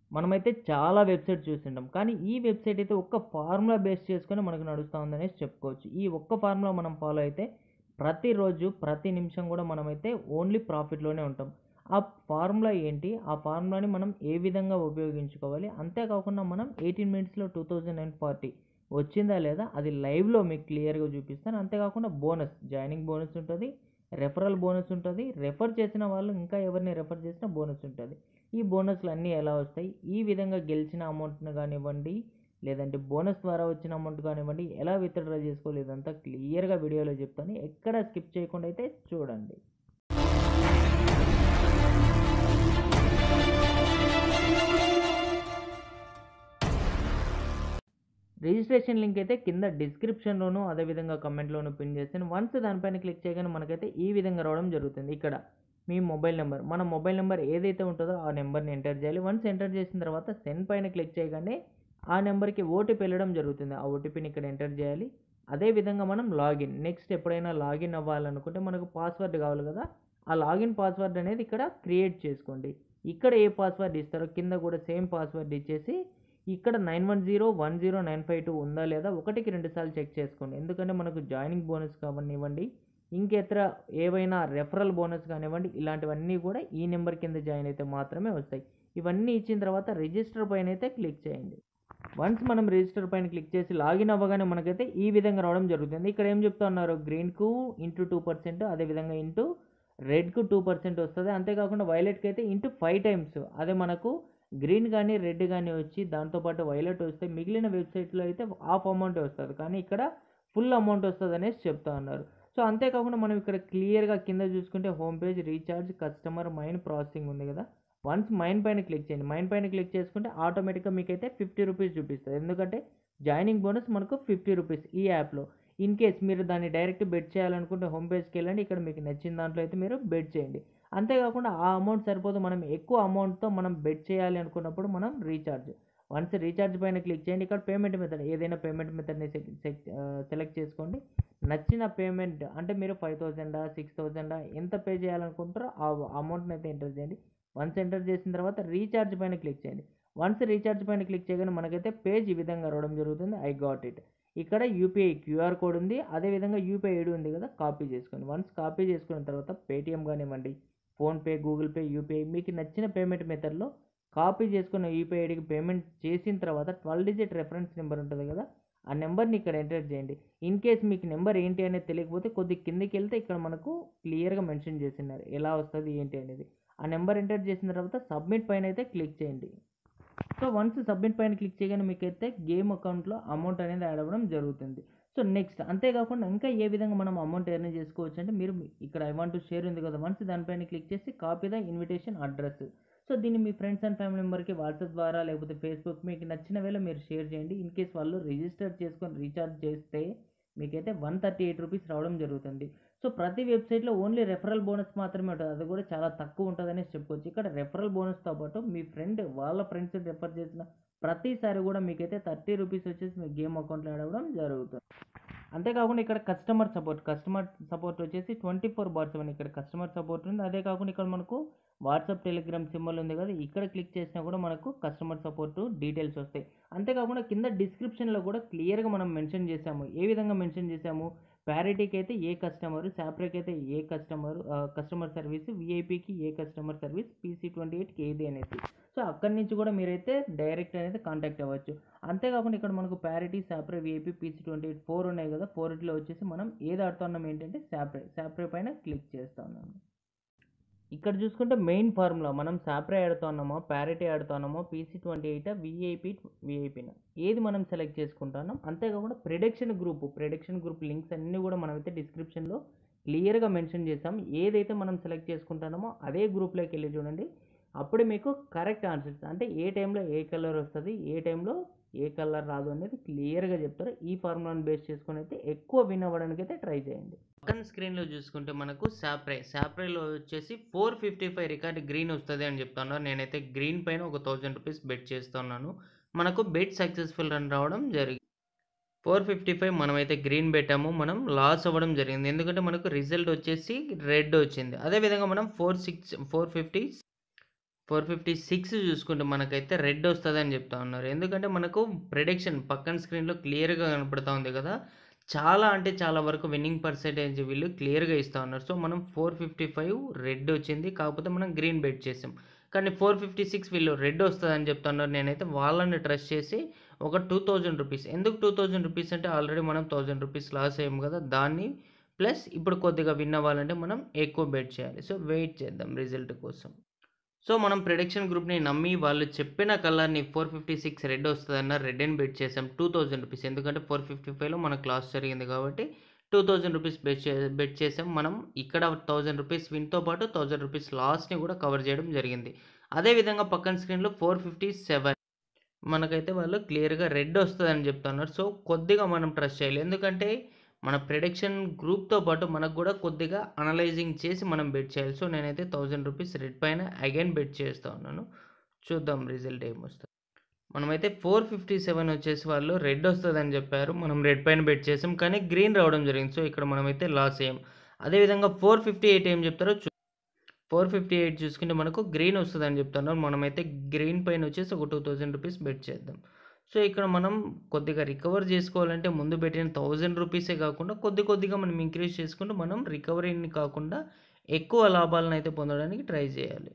మనమైతే చాలా వెబ్సైట్ చూసింటాం కానీ ఈ వెబ్సైట్ అయితే ఒక్క ఫార్ములా బేస్ చేసుకొని మనకు నడుస్తూ ఉందనేసి చెప్పుకోవచ్చు ఈ ఒక్క ఫార్ములా మనం ఫాలో అయితే ప్రతిరోజు ప్రతి నిమిషం కూడా మనమైతే ఓన్లీ ప్రాఫిట్లోనే ఉంటాం ఆ ఫార్ములా ఏంటి ఆ ఫార్ములాని మనం ఏ విధంగా ఉపయోగించుకోవాలి అంతేకాకుండా మనం ఎయిటీన్ మినిట్స్లో టూ థౌజండ్ నైన్ ఫార్టీ వచ్చిందా లేదా అది లైవ్లో మీకు క్లియర్గా చూపిస్తాను అంతేకాకుండా బోనస్ జాయినింగ్ బోనస్ ఉంటుంది రెఫరల్ బోనస్ ఉంటుంది రెఫర్ చేసిన వాళ్ళు ఇంకా ఎవరిని రెఫర్ చేసినా బోనస్ ఉంటుంది ఈ బోనస్లు అన్నీ ఎలా వస్తాయి ఈ విధంగా గెలిచిన అమౌంట్ని కానివ్వండి లేదంటే బోనస్ ద్వారా వచ్చిన అమౌంట్ కానివ్వండి ఎలా విత్డ్రా చేసుకోవాలి ఇదంతా క్లియర్గా వీడియోలో చెప్తాను ఎక్కడ స్కిప్ చేయకుండా అయితే చూడండి రిజిస్ట్రేషన్ లింక్ అయితే కింద డిస్క్రిప్షన్లోను అదేవిధంగా కమెంట్లోను పిన్ చేస్తాను వన్స్ దానిపైన క్లిక్ చేయగానే మనకైతే ఈ విధంగా రావడం జరుగుతుంది ఇక్కడ మీ మొబైల్ నెంబర్ మన మొబైల్ నెంబర్ ఏదైతే ఉంటుందో ఆ నెంబర్ని ఎంటర్ చేయాలి వన్స్ ఎంటర్ చేసిన తర్వాత సెండ్ పైన క్లిక్ చేయగానే ఆ నెంబర్కి ఓటీపీ వెళ్ళడం జరుగుతుంది ఆ ఓటీపీని ఇక్కడ ఎంటర్ చేయాలి అదేవిధంగా మనం లాగిన్ నెక్స్ట్ ఎప్పుడైనా లాగిన్ అవ్వాలనుకుంటే మనకు పాస్వర్డ్ కావాలి కదా ఆ లాగిన్ పాస్వర్డ్ అనేది ఇక్కడ క్రియేట్ చేసుకోండి ఇక్కడ ఏ పాస్వర్డ్ ఇస్తారో కింద కూడా సేమ్ పాస్వర్డ్ ఇచ్చేసి ఇక్కడ nine one zero one zero nine five two ఉందా లేదా ఒకటికి రెండు సార్లు చెక్ చేసుకోండి ఎందుకంటే మనకు జాయినింగ్ బోనస్ కావనివ్వండి ఇంకెతర ఏవైనా రెఫరల్ బోనస్ కానివ్వండి ఇలాంటివన్నీ కూడా ఈ నెంబర్ కింద జాయిన్ అయితే మాత్రమే వస్తాయి ఇవన్నీ ఇచ్చిన తర్వాత రిజిస్టర్ పైన అయితే క్లిక్ చేయండి వన్స్ మనం రిజిస్టర్ పైన క్లిక్ చేసి లాగిన్ అవ్వగానే మనకైతే ఈ విధంగా రావడం జరుగుతుంది ఇక్కడ ఏం చెప్తా ఉన్నారు గ్రీన్కు ఇంటూ టూ పర్సెంట్ అదేవిధంగా ఇంటూ రెడ్కు టూ పర్సెంట్ వస్తుంది అంతేకాకుండా వైలెట్కి అయితే ఇంటూ ఫైవ్ టైమ్స్ అదే మనకు గ్రీన్ కానీ రెడ్ కానీ వచ్చి దాంతోపాటు వైలెట్ వస్తే మిగిలిన వెబ్సైట్లో అయితే హాఫ్ అమౌంట్ వస్తుంది కానీ ఇక్కడ ఫుల్ అమౌంట్ వస్తుంది అనేసి చెప్తా ఉన్నారు సో అంతేకాకుండా మనం ఇక్కడ క్లియర్గా కింద చూసుకుంటే home page recharge customer mine processing ఉంది కదా వన్స్ మైన్ పైన క్లిక్ చేయండి మైన్ పైన క్లిక్ చేసుకుంటే ఆటోమేటిక్గా మీకు అయితే ఫిఫ్టీ రూపీస్ చూపిస్తుంది ఎందుకంటే జాయినింగ్ బోనస్ మనకు ఫిఫ్టీ రూపీస్ ఈ యాప్లో ఇన్ కేస్ మీరు దాన్ని డైరెక్ట్ బెట్ చేయాలనుకుంటే హోమ్ పేజ్కి వెళ్ళండి ఇక్కడ మీకు నచ్చిన దాంట్లో అయితే మీరు బెట్ చేయండి అంతేకాకుండా ఆ అమౌంట్ సరిపోదు మనం ఎక్కువ అమౌంట్తో మనం బెట్ చేయాలి అనుకున్నప్పుడు మనం రీఛార్జ్ వన్స్ రీఛార్జ్ పైన క్లిక్ చేయండి ఇక్కడ పేమెంట్ మెథడ్ ఏదైనా పేమెంట్ మెథడ్ని సెలెక్ట్ చేసుకోండి నచ్చిన పేమెంట్ అంటే మీరు ఫైవ్ థౌజండా సిక్స్ థౌజండా ఎంత పే చేయాలనుకుంటారో ఆ అమౌంట్ని అయితే ఎంటర్ చేయండి వన్స్ ఎంటర్ చేసిన తర్వాత రీఛార్జ్ పైన క్లిక్ చేయండి వన్స్ రీఛార్జ్ పైన క్లిక్ చేయగానే మనకైతే పేజ్ ఈ విధంగా రావడం జరుగుతుంది ఐ గాట్ ఇట్ ఇక్కడ యూపీఐ క్యూఆర్ కోడ్ ఉంది అదేవిధంగా యూపీఐ ఐడి ఉంది కదా కాపీ చేసుకోండి వన్స్ కాపీ చేసుకున్న తర్వాత పేటిఎం కానివ్వండి ఫోన్పే గూగుల్ పే యూపీఐ మీకు నచ్చిన పేమెంట్ మెథడ్లో కాపీ చేసుకున్న యూపీఐ ఐడికి పేమెంట్ చేసిన తర్వాత ట్వెల్వ్ డిజిట్ రెఫరెన్స్ నెంబర్ ఉంటుంది కదా ఆ నెంబర్ని ఇక్కడ ఎంటర్ చేయండి ఇన్ కేస్ మీకు నెంబర్ ఏంటి అనేది తెలియకపోతే కొద్ది కిందికి వెళ్తే ఇక్కడ మనకు క్లియర్గా మెన్షన్ చేసినారు ఎలా వస్తుంది ఏంటి అనేది ఆ నెంబర్ ఎంటర్ చేసిన తర్వాత సబ్మిట్ పైన అయితే క్లిక్ చేయండి సో వన్స్ సబ్మిట్ పైన క్లిక్ చేయగానే మీకు అయితే గేమ్ అకౌంట్లో అమౌంట్ అనేది యాడ్ అవ్వడం జరుగుతుంది సో నెక్స్ట్ అంతేకాకుండా ఇంకా ఏ విధంగా మనం అమౌంట్ ఎర్న్ చేసుకోవచ్చు అంటే మీరు ఇక్కడ ఐ వాంట్ టు షేర్ ఉంది కదా వన్స్ దానిపైన క్లిక్ చేసి copy the invitation address so దీన్ని మీ ఫ్రెండ్స్ అండ్ ఫ్యామిలీ మెంబర్కి వాట్సాప్ ద్వారా లేకపోతే ఫేస్బుక్ మీకు నచ్చిన వేళ మీరు షేర్ చేయండి ఇన్ కేస్ వాళ్ళు రిజిస్టర్ చేసుకొని రీఛార్జ్ చేస్తే మీకైతే వన్ థర్టీ ఎయిట్ రూపీస్ రావడం జరుగుతుంది సో ప్రతి వెబ్సైట్లో ఓన్లీ రెఫరల్ బోనస్ మాత్రమే ఉంటుంది అది కూడా చాలా తక్కువ ఉంటుంది అనేసి చెప్పుకోవచ్చు ఇక్కడ రెఫరల్ బోనస్తో పాటు మీ ఫ్రెండ్ వాళ్ళ ఫ్రెండ్స్ రెఫర్ చేసిన ప్రతిసారి కూడా మీకైతే థర్టీ రూపీస్ వచ్చేసి మీ గేమ్ అకౌంట్లో యాడ్ అవ్వడం జరుగుతుంది అంతేకాకుండా ఇక్కడ కస్టమర్ సపోర్ట్ కస్టమర్ సపోర్ట్ వచ్చేసి ట్వంటీ ఫోర్ బార్ సెవెన్ ఇక్కడ కస్టమర్ సపోర్ట్ ఉంది అదే కాకుండా ఇక్కడ మనకు వాట్సాప్ టెలిగ్రామ్ సింబల్ ఉంది కదా ఇక్కడ క్లిక్ చేసినా కూడా మనకు కస్టమర్ సపోర్ట్ డీటెయిల్స్ వస్తాయి అంతేకాకుండా కింద డిస్క్రిప్షన్లో కూడా క్లియర్గా మనం మెన్షన్ చేసాము ఏ విధంగా మెన్షన్ చేసాము ప్యారిటీకి అయితే ఏ కస్టమర్ శాప్రేకి అయితే ఏ కస్టమర్ కస్టమర్ సర్వీస్ విఐపికి ఏ కస్టమర్ సర్వీస్ పీసీ ట్వంటీ ఎయిట్కి ఏది అనేసి సో అక్కడి నుంచి కూడా మీరైతే డైరెక్ట్ అనేది కాంటాక్ట్ అవ్వచ్చు అంతేకాకుండా ఇక్కడ మనకు ప్యారిటీ శాప్రే VIP PC twenty eight four ఉన్నాయి కదా ఫోర్లో వచ్చేసి మనం ఏది ఆడుతున్నాం ఏంటంటే శాప్రే శాప్రే పైన క్లిక్ చేస్తా ఉన్నాము ఇక్కడ చూసుకుంటే మెయిన్ ఫార్ములా మనం శాప్రే ఆడుతున్నామో ప్యారిటీ ఆడుతున్నామో పీసీ ట్వంటీ ఎయిట్ విఐపి విఐపిన ఏది మనం సెలెక్ట్ చేసుకుంటున్నాం అంతేకాకుండా prediction group prediction group links అన్నీ కూడా మనమైతే డిస్క్రిప్షన్లో క్లియర్గా మెన్షన్ చేసాం ఏదైతే మనం సెలెక్ట్ చేసుకుంటున్నామో అదే గ్రూప్లోకి వెళ్ళి చూడండి అప్పుడు మీకు కరెక్ట్ ఆన్సర్స్ అంటే ఏ టైంలో ఏ కలర్ వస్తుంది ఏ టైంలో ఏ కలర్ రాదు అనేది క్లియర్గా చెప్తారు ఈ ఫార్ములాను బేస్ చేసుకొని అయితే ఎక్కువ విన్ అవ్వడానికి అయితే ట్రై చేయండి పక్కన స్క్రీన్లో చూసుకుంటే మనకు శాప్రే శాప్రేలో వచ్చేసి four fifty five record green వస్తుంది అని చెప్తున్నారు నేనైతే గ్రీన్ పైన ఒక థౌజండ్ రూపీస్ బెట్ చేస్తున్నాను మనకు బెట్ సక్సెస్ఫుల్ రన్ రావడం జరిగింది ఫోర్ ఫిఫ్టీ ఫైవ్ మనమైతే గ్రీన్ పెట్టాము మనం లాస్ అవ్వడం జరిగింది ఎందుకంటే మనకు రిజల్ట్ వచ్చేసి రెడ్ వచ్చింది అదేవిధంగా మనం four six four fifty four fifty six చూసుకుంటే మనకైతే రెడ్ వస్తుంది అని చెప్తా ఉన్నారు ఎందుకంటే మనకు ప్రిడిక్షన్ పక్కన స్క్రీన్లో క్లియర్గా కనపడతా ఉంది కదా చాలా అంటే చాలా వరకు విన్నింగ్ పర్సెంటేజ్ వీళ్ళు క్లియర్గా ఇస్తూ ఉన్నారు సో మనం ఫోర్ ఫిఫ్టీ ఫైవ్ రెడ్ వచ్చింది కాకపోతే మనం గ్రీన్ బెట్ చేసాం కానీ ఫోర్ ఫిఫ్టీ సిక్స్ వీళ్ళు రెడ్ వస్తుందని చెప్తున్నారు నేనైతే వాళ్ళని ట్రస్ట్ చేసి ఒక టూ థౌజండ్ రూపీస్ ఎందుకు టూ థౌజండ్ రూపీస్ అంటే ఆల్రెడీ మనం థౌజండ్ రూపీస్ లాస్ అయ్యాం కదా దాన్ని ప్లస్ ఇప్పుడు కొద్దిగా విన్ అవ్వాలంటే మనం ఎక్కువ బెట్ చేయాలి సో వెయిట్ చేద్దాం రిజల్ట్ కోసం సో మనం ప్రిడిక్షన్ గ్రూప్ని నమ్మి వాళ్ళు చెప్పిన కలర్ని ఫోర్ ఫిఫ్టీ సిక్స్ రెడ్ వస్తుందన్న రెడ్ అని బెట్ చేసాం టూ థౌజండ్ రూపీస్ ఎందుకంటే ఫోర్ ఫిఫ్టీ ఫైవ్లో మన క్లాస్ జరిగింది కాబట్టి టూ థౌజండ్ రూపీస్ బెట్ చే బెట్ చేసాం మనం ఇక్కడ థౌజండ్ రూపీస్ విన్తో పాటు థౌజండ్ రూపీస్ లాస్ని కూడా కవర్ చేయడం జరిగింది అదేవిధంగా పక్కన స్క్రీన్లో ఫోర్ ఫిఫ్టీ సెవెన్ మనకైతే వాళ్ళు క్లియర్గా రెడ్ వస్తుందని చెప్తున్నారు సో కొద్దిగా మనం ట్రస్ట్ చేయాలి ఎందుకంటే మన ప్రిడిక్షన్ గ్రూప్తో పాటు మనకు కూడా కొద్దిగా అనలైజింగ్ చేసి మనం బెట్ చేయాలి సో నేనైతే థౌజండ్ రూపీస్ రెడ్ పైన అగైన్ బెట్ చేస్తూ ఉన్నాను చూద్దాం రిజల్ట్ ఏమొస్తుంది మనమైతే ఫోర్ ఫిఫ్టీ సెవెన్ వచ్చేసి వాళ్ళు రెడ్ వస్తుందని చెప్పారు మనం రెడ్ పైన బెట్ చేసాం కానీ గ్రీన్ రావడం జరిగింది సో ఇక్కడ మనమైతే లాస్ అయ్యాం అదేవిధంగా ఫోర్ ఫిఫ్టీ ఎయిట్ ఏం చెప్తారో చూ ఫోర్ ఫిఫ్టీ ఎయిట్ చూసుకుంటే మనకు గ్రీన్ వస్తుందని చెప్తున్నారు మనమైతే గ్రీన్ పైన వచ్చేసి ఒక టూ థౌజండ్ రూపీస్ బెట్ చేద్దాం సో ఇక్కడ మనం కొద్దిగా రికవర్ చేసుకోవాలంటే ముందు పెట్టిన థౌజండ్ రూపీసే కాకుండా కొద్ది కొద్దిగా మనం ఇంక్రీజ్ చేసుకుంటూ మనం రికవరీని కాకుండా ఎక్కువ లాభాలను అయితే పొందడానికి ట్రై చేయాలి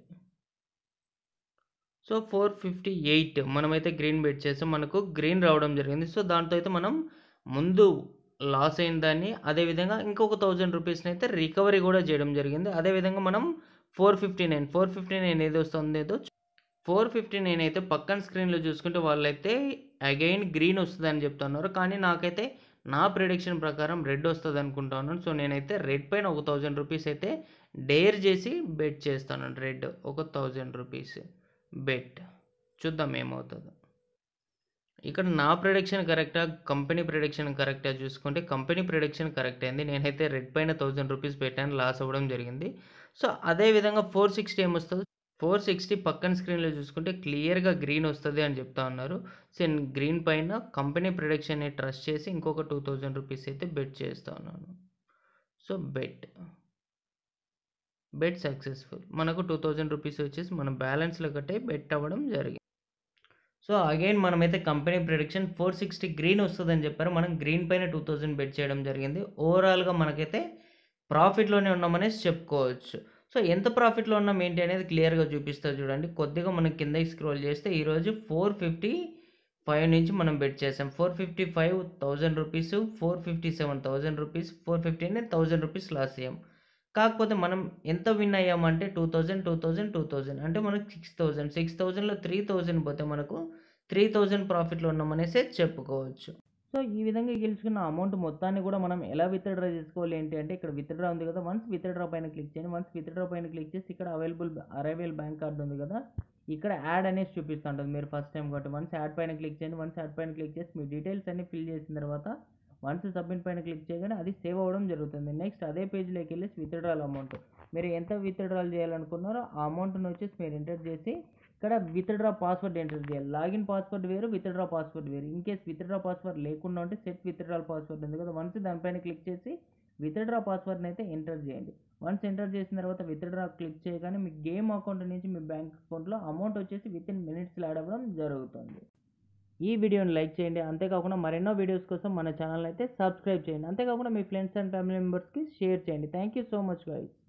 సో ఫోర్ ఫిఫ్టీ ఎయిట్ మనమైతే గ్రీన్ బెట్ చేసాం మనకు గ్రీన్ రావడం జరిగింది సో దాంతో అయితే మనం ముందు లాస్ అయిన దాన్ని అదేవిధంగా ఇంకొక థౌజండ్ రూపీస్ని అయితే రికవరీ కూడా చేయడం జరిగింది అదేవిధంగా మనం four fifty nine four fifty nine ఏది వస్తుందో ఫోర్ ఫిఫ్టీ నైన్ అయితే పక్కన స్క్రీన్లో చూసుకుంటే వాళ్ళైతే అగైన్ గ్రీన్ వస్తుంది అని చెప్తున్నారు కానీ నాకైతే నా ప్రిడిక్షన్ ప్రకారం రెడ్ వస్తుంది అనుకుంటున్నాను సో నేనైతే రెడ్ పైన ఒక థౌజండ్ రూపీస్ అయితే డేర్ చేసి బెట్ చేస్తాను రెడ్ ఒక థౌజండ్ రూపీస్ బెట్ చూద్దాం ఏమవుతుందో ఇక్కడ నా ప్రిడిక్షన్ కరెక్టా కంపెనీ ప్రిడిక్షన్ కరెక్టా చూసుకుంటే కంపెనీ ప్రిడిక్షన్ కరెక్ట్ అయింది నేనైతే రెడ్ పైన థౌజండ్ రూపీస్ పెట్టాను లాస్ అవ్వడం జరిగింది సో అదేవిధంగా ఫోర్ సిక్స్టీ ఏమొస్తుంది ఫోర్ సిక్స్టీ పక్కన స్క్రీన్లో చూసుకుంటే క్లియర్గా గ్రీన్ వస్తుంది అని చెప్తా ఉన్నారు సో గ్రీన్ పైన కంపెనీ ప్రొడక్షన్ని ట్రస్ట్ చేసి ఇంకొక టూ థౌజండ్ రూపీస్ అయితే బెట్ చేస్తా ఉన్నాను సో బెట్ బెట్ సక్సెస్ఫుల్ మనకు టూ థౌజండ్ రూపీస్ వచ్చేసి మన బ్యాలెన్స్లో కట్టే బెట్ అవ్వడం జరిగింది సో అగైన్ మనమైతే company prediction four sixty green వస్తుందని చెప్పారు మనం గ్రీన్ పైన టూ థౌజండ్ బెట్ చేయడం జరిగింది ఓవరాల్గా మనకైతే ప్రాఫిట్లోనే ఉన్నామనేసి చెప్పుకోవచ్చు సో ఎంత ప్రాఫిట్లో ఉన్నాం ఏంటి అనేది క్లియర్గా చూపిస్తారు చూడండి కొద్దిగా మనం కిందకి స్క్రోల్ చేస్తే ఈరోజు ఫోర్ ఫిఫ్టీ ఫైవ్ నుంచి మనం బెట్ చేసాం four fifty five thousand rupees four fifty seven thousand rupees four fifty nine thousand rupees loss అయ్యాం కాకపోతే మనం ఎంత విన్ అయ్యామంటే two thousand two thousand two thousand అంటే మనకు సిక్స్ థౌజండ్ సిక్స్ థౌజండ్లో త్రీ థౌజండ్ పోతే మనకు త్రీ థౌజండ్ ప్రాఫిట్లో ఉన్నామనేసి చెప్పుకోవచ్చు సో ఈ విధంగా గెలుచుకున్న అమౌంట్ మొత్తాన్ని కూడా మనం ఎలా విత్డ్రా చేసుకోవాలి ఏంటి అంటే ఇక్కడ విత్డ్రా ఉంది కదా వన్స్ విత్డ్రా పైన క్లిక్ చేయండి వన్స్ విత్డ్రా పైన క్లిక్ చేసి ఇక్కడ అవైలబుల్ అరైవల్ బ్యాంక్ కార్డు ఉంది కదా ఇక్కడ యాడ్ అనేసి చూపిస్తుంటుంది మీరు ఫస్ట్ టైం కాబట్టి వన్స్ యాడ్ పైన క్లిక్ చేయండి వన్స్ యాడ్ పైన క్లిక్ చేసి మీ డీటెయిల్స్ అన్ని ఫిల్ చేసిన తర్వాత వన్స్ సబ్మిట్ పైన క్లిక్ చేయగానే అది సేవ్ అవ్వడం జరుగుతుంది నెక్స్ట్ అదే పేజ్లోకి వెళ్ళేసి విత్డ్రాల్ అమౌంట్ మీరు ఎంత విత్డ్రాల్ చేయాలనుకున్నారో ఆ అమౌంట్ని వచ్చేసి మీరు ఎంటర్ చేసి ఇక్కడ విత్డ్రా పాస్వర్డ్ ఎంటర్ చేయాలి లాగిన్ పాస్వర్డ్ వేరు విత్డ్రా పాస్వర్డ్ వేరు ఇన్ కేస్ విత్డ్రా పాస్వర్డ్ లేకుండా ఉంటే సెట్ విత్డ్రాల్ పాస్వర్డ్ ఉంది కదా వన్స్ దానిపైన క్లిక్ చేసి విత్డ్రా పాస్వర్డ్ని అయితే ఎంటర్ చేయండి వన్స్ ఎంటర్ చేసిన తర్వాత విత్డ్రా క్లిక్ చేయగానే మీ గేమ్ అకౌంట్ నుంచి మీ బ్యాంక్ అకౌంట్లో అమౌంట్ వచ్చేసి విత్ ఇన్ మినిట్స్లో యాడ్ అవ్వడం జరుగుతుంది ఈ వీడియోని లైక్ చేయండి అంతేకాకుండా మరెన్నో వీడియోస్ కోసం మన ఛానల్ అయితే సబ్స్క్రైబ్ చేయండి అంతేకాకుండా మీ ఫ్రెండ్స్ అండ్ ఫ్యామిలీ మెంబర్స్కి షేర్ చేయండి thank you so much guys